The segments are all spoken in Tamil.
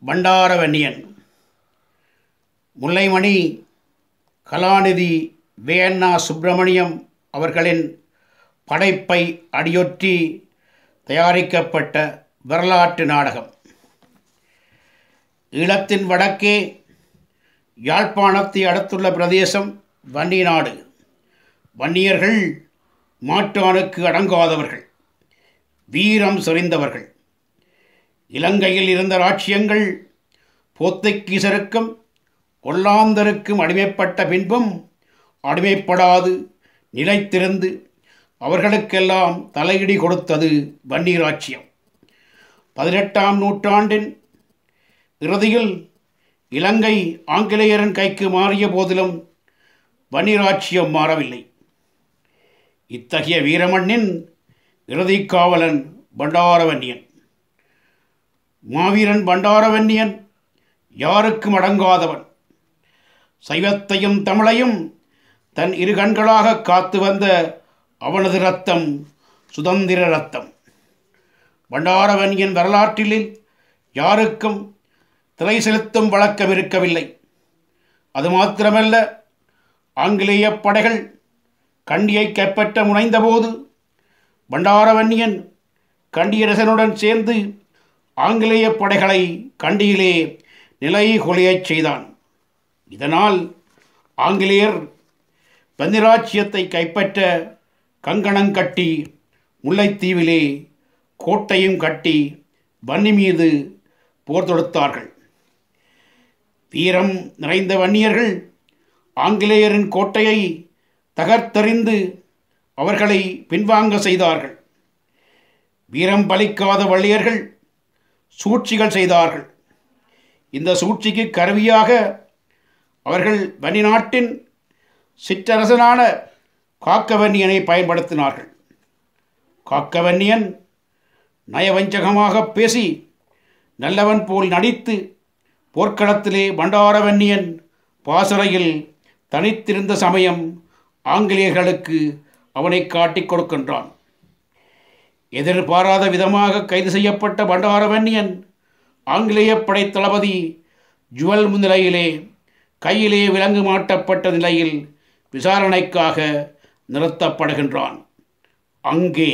பண்டாரவன்னியன் முல்லைமணி கலாநிதி வேண்ணா சுப்பிரமணியம் அவர்களின் படைப்பை அடியொற்றி தயாரிக்கப்பட்ட வரலாற்று நாடகம் ஈழத்தின் வடக்கே யாழ்ப்பாணத்தை அடுத்துள்ள பிரதேசம் வன்னி நாடு வன்னியர்கள் மாற்றானுக்கு அடங்காதவர்கள் வீரம் சொரிந்தவர்கள் இலங்கையில் இருந்த ராட்சியங்கள் போர்த்துகீசருக்கும் ஒல்லாந்தருக்கும் அடிமைப்பட்ட பின்பும் அடிமைப்படாது நிலைத்திருந்து அவர்களுக்கெல்லாம் தலையிடி கொடுத்தது வன்னிராட்சியம் பதினெட்டாம் நூற்றாண்டின் இறுதியில் இலங்கை ஆங்கிலேயரின் கைக்கு மாறிய போதிலும் வன்னிராட்சியம் மாறவில்லை இத்தகைய வீரமண்ணின் இறுதிக் காவலன் பண்டாரவன்னியன் மாவீரன் பண்டாரவன்னியன் யாருக்கும் அடங்காதவன் சைவத்தையும் தமிழையும் தன் இரு கண்களாக காத்து வந்த அவனது ரத்தம் சுதந்திர ரத்தம் பண்டாரவன்னியன் வரலாற்றில் யாருக்கும் திரை செலுத்தும் வழக்கம் இருக்கவில்லை அது மாத்திரமல்ல ஆங்கிலேய படைகள் கண்டியை கைப்பற்ற முனைந்தபோது பண்டாரவன்னியன் கண்டியரசனுடன் சேர்ந்து ஆங்கிலேய படைகளை கண்டியிலே நிலை கொலையச் செய்தான் இதனால் ஆங்கிலேயர் பந்திராட்சியத்தை கைப்பற்ற கங்கணம் கட்டி முல்லைத்தீவிலே கோட்டையும் கட்டி வன்னி மீது போர் தொடுத்தார்கள் வீரம் நிறைந்த வன்னியர்கள் ஆங்கிலேயரின் கோட்டையை தகர்த்தெறிந்து அவர்களை பின்வாங்க செய்தார்கள் வீரம் பலிக்காத வள்ளியர்கள் சூழ்ச்சிகள் செய்தார்கள் இந்த சூழ்ச்சிக்கு கருவியாக அவர்கள் வன்னி நாட்டின் சிற்றரசனான காக்கவன்னியனை பயன்படுத்தினார்கள் காக்கவன்னியன் நயவஞ்சகமாக பேசி நல்லவன் போல் நடித்து போர்க்களத்திலே பண்டாரவன்னியன் பாசறையில் தனித்திருந்த சமயம் ஆங்கிலேயர்களுக்கு அவனை காட்டிக் கொடுக்கின்றான் எதிர்பாராத விதமாக கைது செய்யப்பட்ட பண்டாரவன்னியன் ஆங்கிலேய படை தளபதி ஜுவல் முன்னிலையிலே கையிலே விலங்கு மாட்டப்பட்ட நிலையில் விசாரணைக்காக நிறுத்தப்படுகின்றான் அங்கே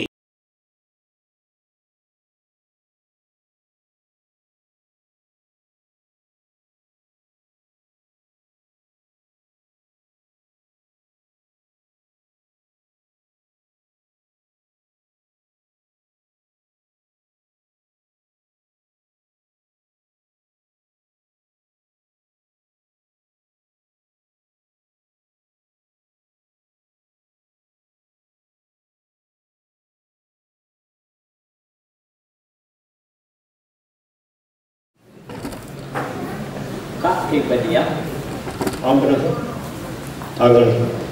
காக்கைப்பதியா ஆம்பரது தாங்கள்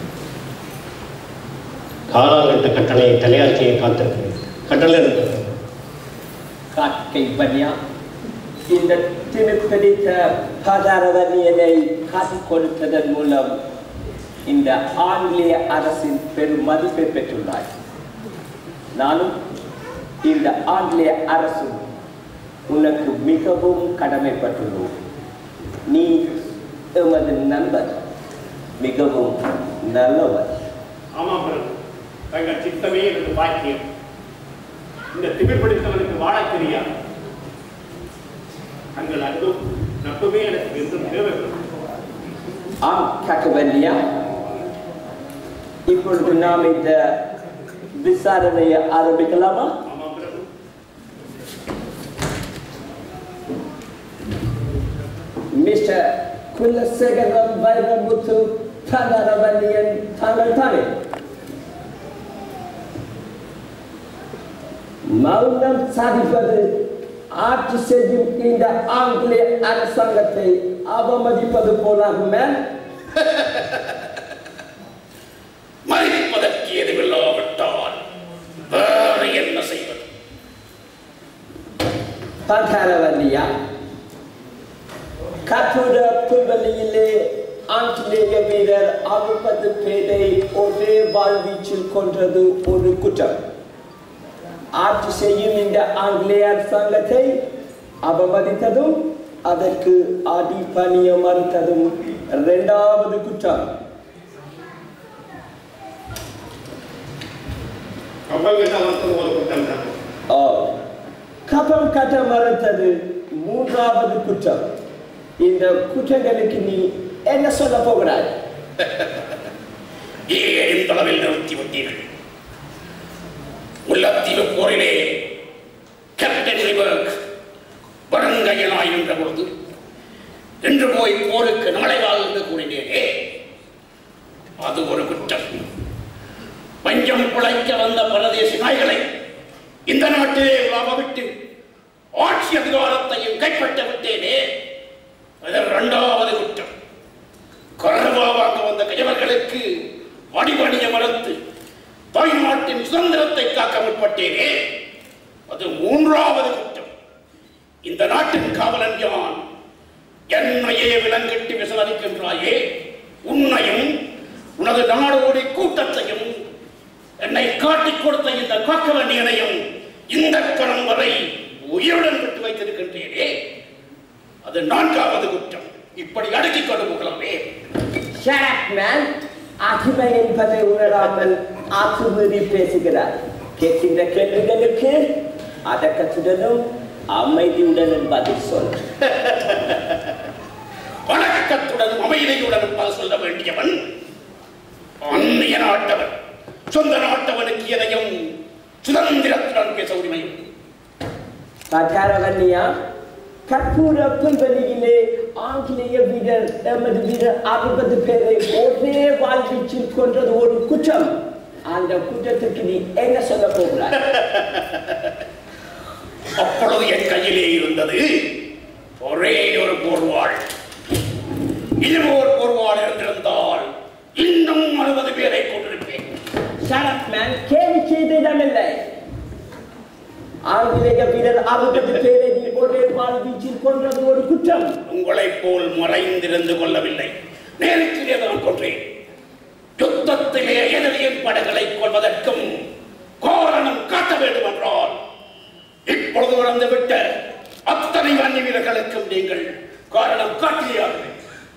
காலாங்கட்ட கட்டளையை தலையாட்சியை காத்திருக்கிறேன் கட்டளை இருக்கிறது காக்கைப்பதியா இந்த திமிப்பிடித்த பதாரவனியனை காட்டிக் கொடுத்ததன் மூலம் இந்த ஆங்கிலேய அரசின் பெரும் மதிப்பை பெற்றுள்ளாய் நானும் இந்த ஆங்கிலேய அரசும் உனக்கு மிகவும் கடமைப்பட்டுள்ளோம் நீ எமது நண்பர் மிகவும் நல்லவர் ஆமாம் பிரபு தங்கள் சித்தமே எனக்கு பாக்கியம் இந்த திமிர் பிடித்தவனுக்கு வாழத் தெரியாது தங்கள் அன்பும் நட்புமே எனக்கு என்றும் தேவைப்படும் ஆம் காக்கவல்லியா இப்பொழுது நாம் இந்த விசாரணையை ஆரம்பிக்கலாமா ஆமாம் பிரபு மிஸ்டர் குலசேகரம் வைரமுத்து பதரவல்லியன் தாங்கள் தானே மௌனம் சாதிப்பது ஆட்சி செய்யும் இந்த ஆங்கிலேய அரசாங்கத்தை அவமதிப்பது போலாகுமே மதிப்பதற்கு எதுவில்லாவிட்டால் வேறு என்ன செய்வது பதரவல்லியா கட்டுர புல்வெளியிலே ஆங்கிலேய வீரர் அறுபது பேரை ஒரே வாழ்வீச்சில் கொன்றது ஒரு குற்றம் ஆட்சி செய்யும் இந்த ஆங்கிலேய அரசாங்கத்தை அவமதித்ததும் அதற்கு அடிபணிய மறுத்ததும் இரண்டாவது குற்றம் கப்பல் கட்ட மறுத்தது ஒரு குற்றம் தான் ஆ. கபம் கட்ட மறுத்தது மூன்றாவது குற்றம் இந்த குற்றங்களுக்கு நீ என்ன சொல்ல போகிறாய் ஏன் தொலைவில் நிறுத்தி விட்டீர்கள் முல்லத்தீவு போரிலே கேப்டன் ரிபர்க் வடங்கையனாய் நின்ற பொழுது இன்று போய் போருக்கு நாளை வா என்று கூறினேனே அது ஒரு குற்றம் பஞ்சம் பிழைக்க வந்த பரதேசி நாய்களை இந்த நாட்டிலே விட்டு ஆட்சி அதிகாரத்தையும் கைப்பற்ற விட்டேனே அது இரண்டாவது குற்றம் கரவா வாங்க வந்த கயவர்களுக்கு அடிபணிய மறுத்து தாய்நாட்டின் சுதந்திரத்தை காக்க முற்பட்டேனே அது மூன்றாவது குற்றம் இந்த நாட்டின் காவலன் யான் என்னையே விலங்கிட்டு விசாரிக்கின்றாயே உன்னையும் உனது நாடோடி கூட்டத்தையும் என்னை காட்டிக் கொடுத்த இந்த காக்க வேண்டியனையும் இந்த கணம் வரை உயிருடன் விட்டு வைத்திருக்கின்றேனே அது நான்காவது குற்றம் இப்படி அடக்கிக் கொண்டு போகலாமே Shut up, man. அடிமை என்பதை உணராமல் ஆத்துமீறி பேசுகிறார் கேட்கின்ற கேள்விகளுக்கு அடக்கத்துடனும் அமைதியுடனும் பதில் சொல் வணக்கத்துடனும் அமைதியுடனும் பல சொல்ல வேண்டியவன் அந்நிய நாட்டவன் சொந்த நாட்டவனுக்கு எதையும் சுதந்திரத்துடன் பேச உரிமை உண்டு. பட்டாரவன்னியா கற்பூர புல்வெளியிலே ஆங்கிலேய வீரர் எமது வீரர் அறுபது பேரை ஒரே வாழ்வீச்சில் கொன்றது ஒரு குற்றம் அந்த குற்றத்துக்கு நீ என்ன சொல்ல போகிறாய் அப்பொழுது என் கையிலே இருந்தது ஒரே ஒரு போர்வாள் இது ஒரு போர்வாள் இருந்திருந்தால் இன்னும் அறுபது பேரை கொண்டிருப்பேன் Shut up, man. கேலி செய்த இடமில்லை ஆங்கிலேய வீரர் அறுபது பேரை நீ ஒரே வாழ்வீச்சில் கொன்றது ஒரு குற்றம் உங்களைப் போல் மறைந்திருந்து கொள்ளவில்லை நேருக்கு நேர்தான் கொன்றேன் யுத்தத்திலே எதிரியின் படைகளை கொள்வதற்கும் காரணம் காட்ட வேண்டும் என்றால் இப்பொழுது இறந்துவிட்ட அத்தனை வன்னி வீரர்களுக்கும் நீங்கள் காரணம் காட்டியார்கள்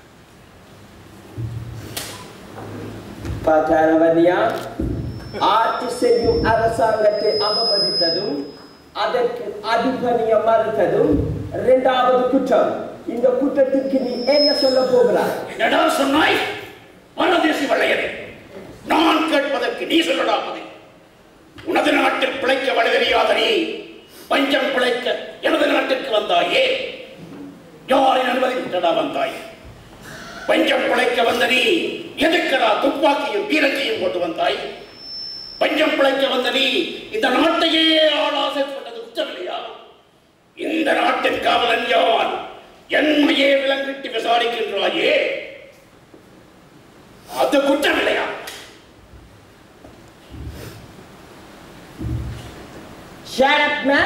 பட்டாரவன்னியா ஆட்சி செய்யும் அரசாங்கத்தை அவமதித்ததும் அதற்கு அடிபணிய மறுத்ததும் இரண்டாவது குற்றம் இந்த குற்றத்திற்கு நீ என்ன சொல்ல போகிறாய் என்னடா சொன்னாய் பரதேசி வளையரே நான் கேட்பதற்கு நீ சொல்லடா பதில் உனது நாட்டில் பிழைக்க வழி தெரியாத நீ பஞ்சம் பிழைக்க எனது நாட்டிற்கு வந்தாயே யாரின் அனுமதி விட்டடா வந்தாய் பஞ்சம் பிழைக்க வந்த நீ எதுக்கடா துப்பாக்கியும் பீரங்கியும் கொண்டு வந்தாய் பஞ்சம் பிழைக்க வந்த நீ இந்த நாட்டையே ஆளாசைப்பட்டது குற்றமில்லையா இந்த நாட்டின் காவலன் யான் என்னையே விலங்கிட்டு விசாரிக்கின்றாயே அது குற்றமில்லையா Shut up, man.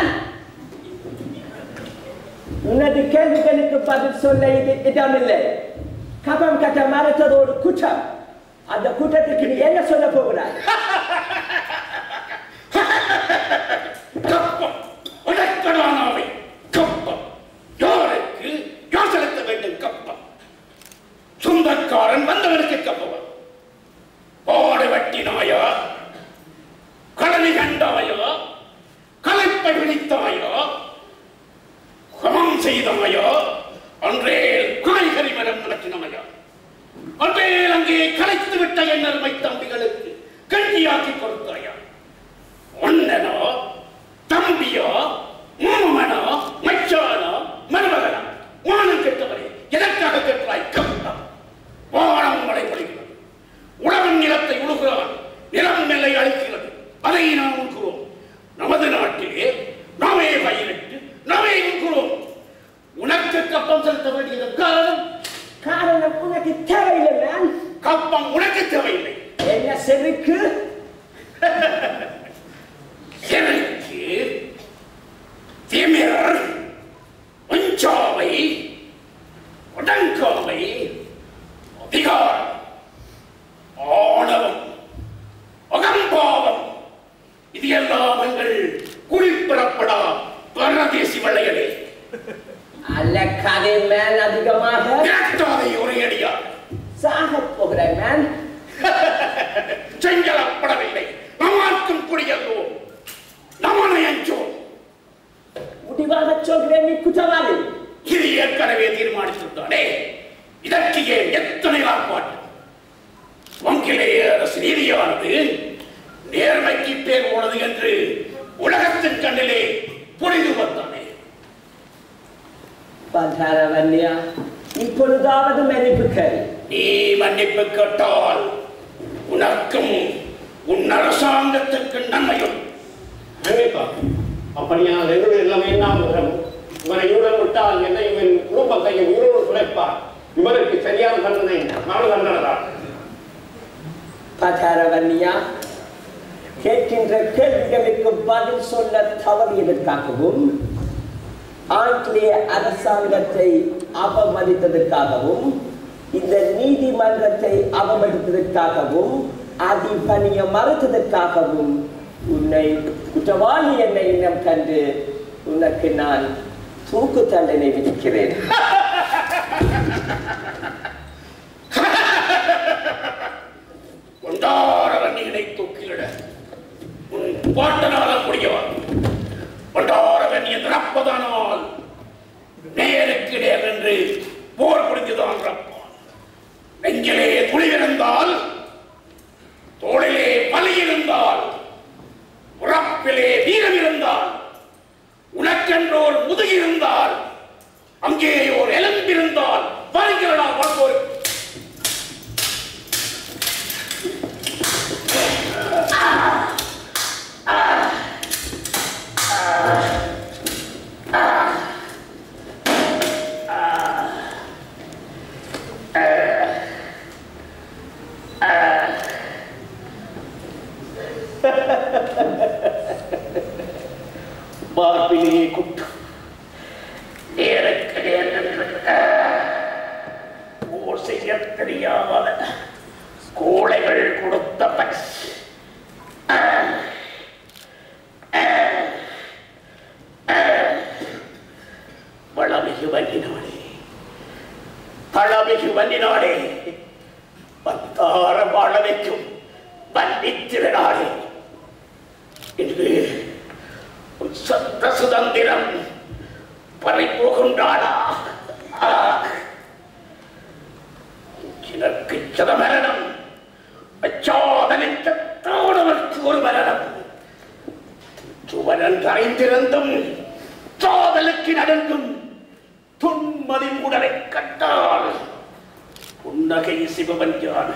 உனது கேள்விகளுக்கு பதில் சொல்ல இது இடமில்லை கபம் கட்ட மறுத்தது ஒரு குற்றம் அந்த குற்றத்துக்கு நீ என்ன சொல்ல போகிறாய் கப்பம் உடற்கடானாவை கப்பம் யாருக்கு யார் செலுத்த வேண்டும் கப்பம் சொந்தக்காரன் வந்தவனுக்கு கப்பம் பாடு வெட்டினாயா களனி கண்டாயா கலைப்பை பிடித்தாயா கமம் செய்தாயா அன்றே காய்கறி மரம் நடத்தினாயா அன்றே அங்கே கலைத்து விட்ட என் அருமை தம்பிகளுக்கு கஞ்சியாக்கி கொடுத்தாயா அண்ணனோ தம்பியோ மாமனோ மச்சானோ மருமகனோ மானம் கெட்டவரே எதற்காக கெட்டாய் கப்பா வானம் மழை பொழிகிறது உழவன் நிலத்தை உழுகிறான் நிலம் நெல்லை அழிக்கிறது அதை நாம் உண்கிறோம் நமது நாட்டிலே நாமே பயிரிட்டு நாமே உண்கிறோம் உனக்கு கப்பம் செலுத்த வேண்டியது காரணம் காரணம் உனக்கு தேவையில்லை மேன் கப்பம் உனக்கு தேவையில்லை என்ன செருக்கு எனக்கு திமிர் வஞ்சாமை உடன்காமை அதிகாரம் ஆணவம் அகம்பாவம் இது எல்லாம் எங்கள் குடிப்பிறப்படா பரதேசி வளையலே அல்ல கலக்காதே மேன் அதிகமாக விரட்டாதே ஒரேடியா சாகப் போகிறேன் மேன் செஞ்சலப்படவில்லை நமார்க்கும் குடியல்லோ நமனை அஞ்சோம் முடிவாக சொல்கிறேன் நீ குற்றவாளி இது ஏற்கனவே தீர்மானித்திருந்தானே இதற்கு ஏன் எத்தனை ஆர்ப்பாட்டம் வங்கிலேயே அரசு நீதியானது நேர்மைக்கு பேர் போனது என்று உலகத்தின் கண்ணிலே புரிந்து வந்தானே பந்தாரவன்யா இப்பொழுதாவது மன்னிப்பு கேள் நீ மன்னிப்பு கேட்டால் உனக்கும் உன் அரசாங்கத்துக்கு நன்மையும் கண்டிப்பா அப்படியானால் எங்களுடைய எல்லாமே நாம் இவனை இவருடன் விட்டால் என்ன இவன் குடும்பத்தையும் இவரோடு குலைப்பார் இவருக்கு சரியான தண்டனை மரண தண்டனை தான் பந்தாரவன்யா கேட்கின்ற கேள்விகளுக்கு பதில் சொல்ல தவறியதற்காகவும் ஆங்கிலேய அரசாங்கத்தை அவமதித்ததற்காகவும் இந்த நீதிமன்றத்தை அவமதித்ததற்காகவும் அதிபணிய மறுத்ததற்காகவும் உன்னை குற்றவாளி என்ற இனம் கண்டு உனக்கு நான் தூக்கு தண்டனை விதிக்கிறேன் கொண்டாரவன் நீனை தூக்கிலிட உன் பாட்டனால முடியவன் கொண்டாரவன் நீ நிரப்பதானால் நேருக்கு நேர் என்று போர் புரிந்துதான் ரப்பான் நெஞ்சிலே துணிவிருந்தால் தோளிலே பலி இருந்தால் உறப்பிலே வீரம் இருந்தால் உனக்கென்றோர் முதுகிருந்தால் அங்கே ஒரு எலும்பிருந்தால் வருகிறடா வாழ்வோர் மார்பிலே குற்றம் நேருக்கு நேர் நின்று ஓர் செய்ய தெரியாத கோழைகள் கொடுத்த பரிசு வளமிகு வல்லினாடே பழமிகு வல்லினாடே பத்தார வாழ வைக்கும் வன்னித்திருநாடே என்று உன் சத்த சுதந்திரம் பறிபோகின்றாளா சிலருக்கு சில மரணம் அச்சாதனித்த தோழவர்க்கு ஒரு மரணம் சுவரன் கரைந்திருந்தும் சாதலுக்கு நடந்தும் துன்மதி உடலை கண்டால் புன்னகை சிவவன் யான்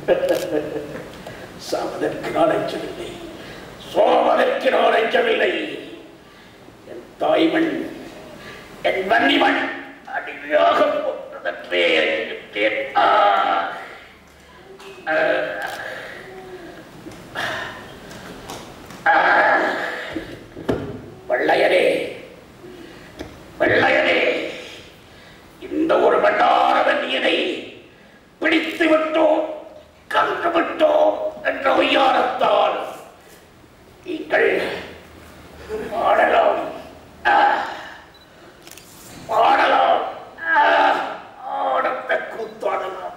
சாவதற்கு நான் அஞ்சவில்லை சோவதற்கு நான் அஞ்சவில்லை என் தாய்மண் என் வன்னிமண் அடிமையாக போன்றதற்றே அறிவித்தேன். ஆ ஆ. ஆ. வெள்ளையரே வெள்ளையரே இந்த ஒரு வண்டார வன்னியனை பிடித்து விட்டோம் கன்று விட்டோம் என்ற ஒய்யாரத்தால் நீங்கள் ஆடலாம் ஆ. ஆடலாம் ஆ. ஆடத்த கூத்தாடலாம்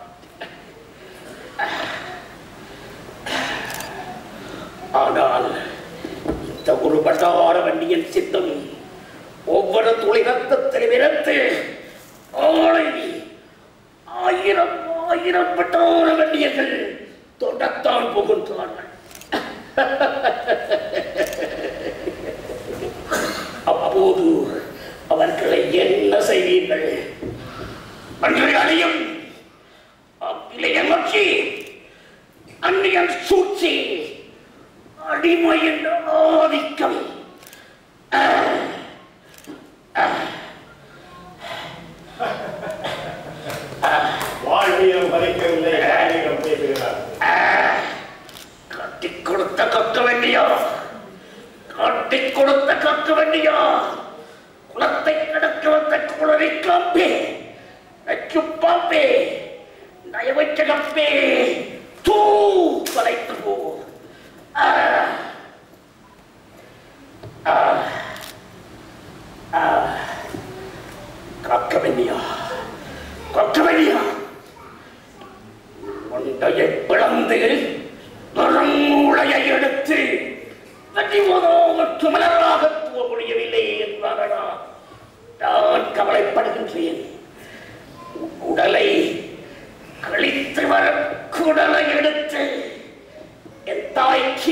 ஆனால் இந்த ஒரு பண்டார வண்டியின் சித்தம் ஒவ்வொரு துளி ரத்தத்தில் விரத்து ஆளை ஆயிரம் ஆயிரம் பட்டார வண்டியர்கள் தொடத்தான் புகுந்தார்கள் அப்போது அவர்களை என்ன செய்வீர்கள் அன்று அழியும் அக்கிளைய நோக்கி அந்நியன் சூழ்ச்சி அடிமையின் ஆதிக்கம் வாழ்வியம் பறிக்கவில்லை வாழ்வியம் பேசுகிறார் காட்டிக் கொடுத்த கக்க வேண்டியா காட்டிக் கொடுத்த கக்க வேண்டியா குலத்தை கடக்க வந்த குளரை காப்பே நச்சு பாப்பே நயவற்ற கப்பே தூ கலைத்து போ ஆ. ஆ. ஆ. காக்க கொக்கவன்யா கொக்கவன்யா உண்டையை பிளந்து நரங்கூளையை எடுத்து தட்டிவதோ மலராக தூவ முடியவில்லை என்றாரடா நான் கவலைப்படுகின்றேன் உடலை கழித்து வர குடலை எடுத்து என் தாய்க்கு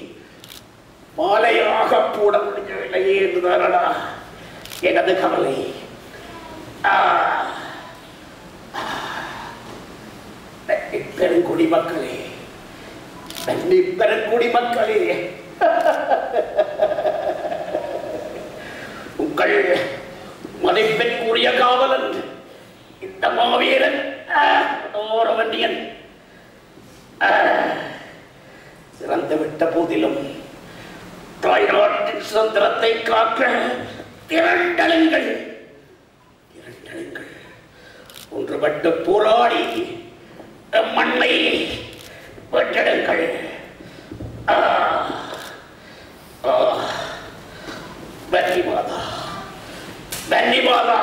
மாலையாக போட முடியவில்லையே என்றுதானடா எனது கவலை ஆ. தண்ணி பெருங்குடி மக்களே தண்ணி பெருங்குடி மக்களே உங்கள் மதிப்பிற்குரிய காவலன் இந்த மாவீரன் ஓரவண்டியன் சிறந்து விட்ட போதிலும் தாய்நாட்டின் சுதந்திரத்தை காக்க திரண்டலுங்கள் திரண்டலுங்கள் ஒன்றுபட்டு போராடி எம் மண்ணை வென்றெடுங்கள் ஆ, ஆ, வன்னி மாதா வன்னி மாதா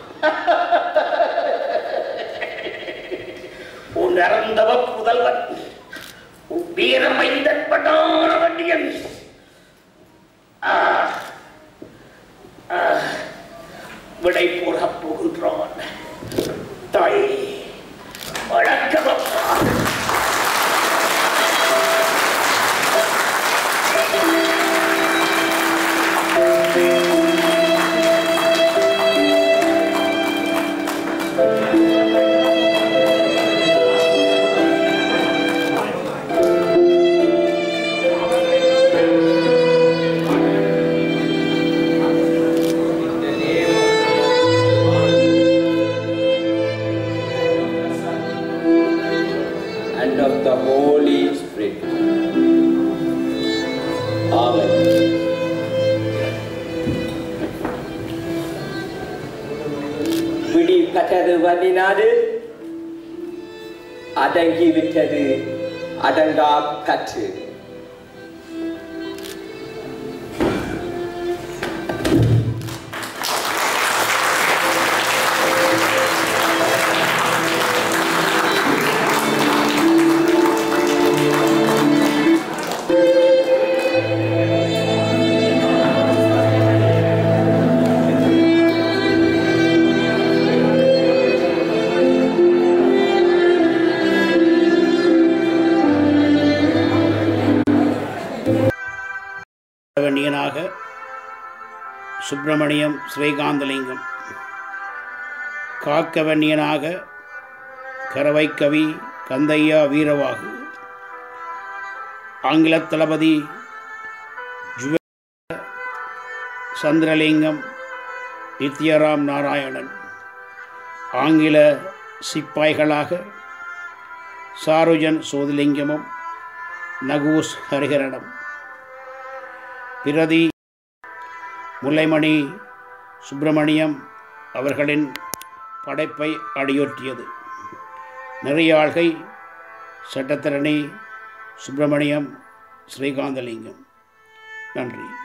உன் இறந்தவ புதல்வன் உன் வீரமைந்தன் பட்டார வண்டியன் ஆ, ஆ, விடை போடப் போகின்றான் தாய் வணக்கமப்பா and of the Holy Spirit. Amen. பிடிப்பட்டது வந்தினாடு அடங்கி விட்டது அடங்கா கற்று வேண்டியனாக சுப்பிரமணியம் ஸ்ரீகாந்தலிங்கம் காக்க வேண்டியனாக கரவை கவி கந்தையா வீரவாகு ஆங்கில தளபதி ஜுவ சந்திரலிங்கம் நித்யராம் நாராயணன் ஆங்கில சிப்பாய்களாக சாருஜன் சோதிலிங்கமும் நகூஸ் ஹரிஹரனும் பிரதி முல்லைமணி சுப்பிரமணியம் அவர்களின் படைப்பை அடியொற்றியது நெறியாள்கை சட்டத்தரணி சுப்பிரமணியம் ஸ்ரீகாந்தலிங்கம் நன்றி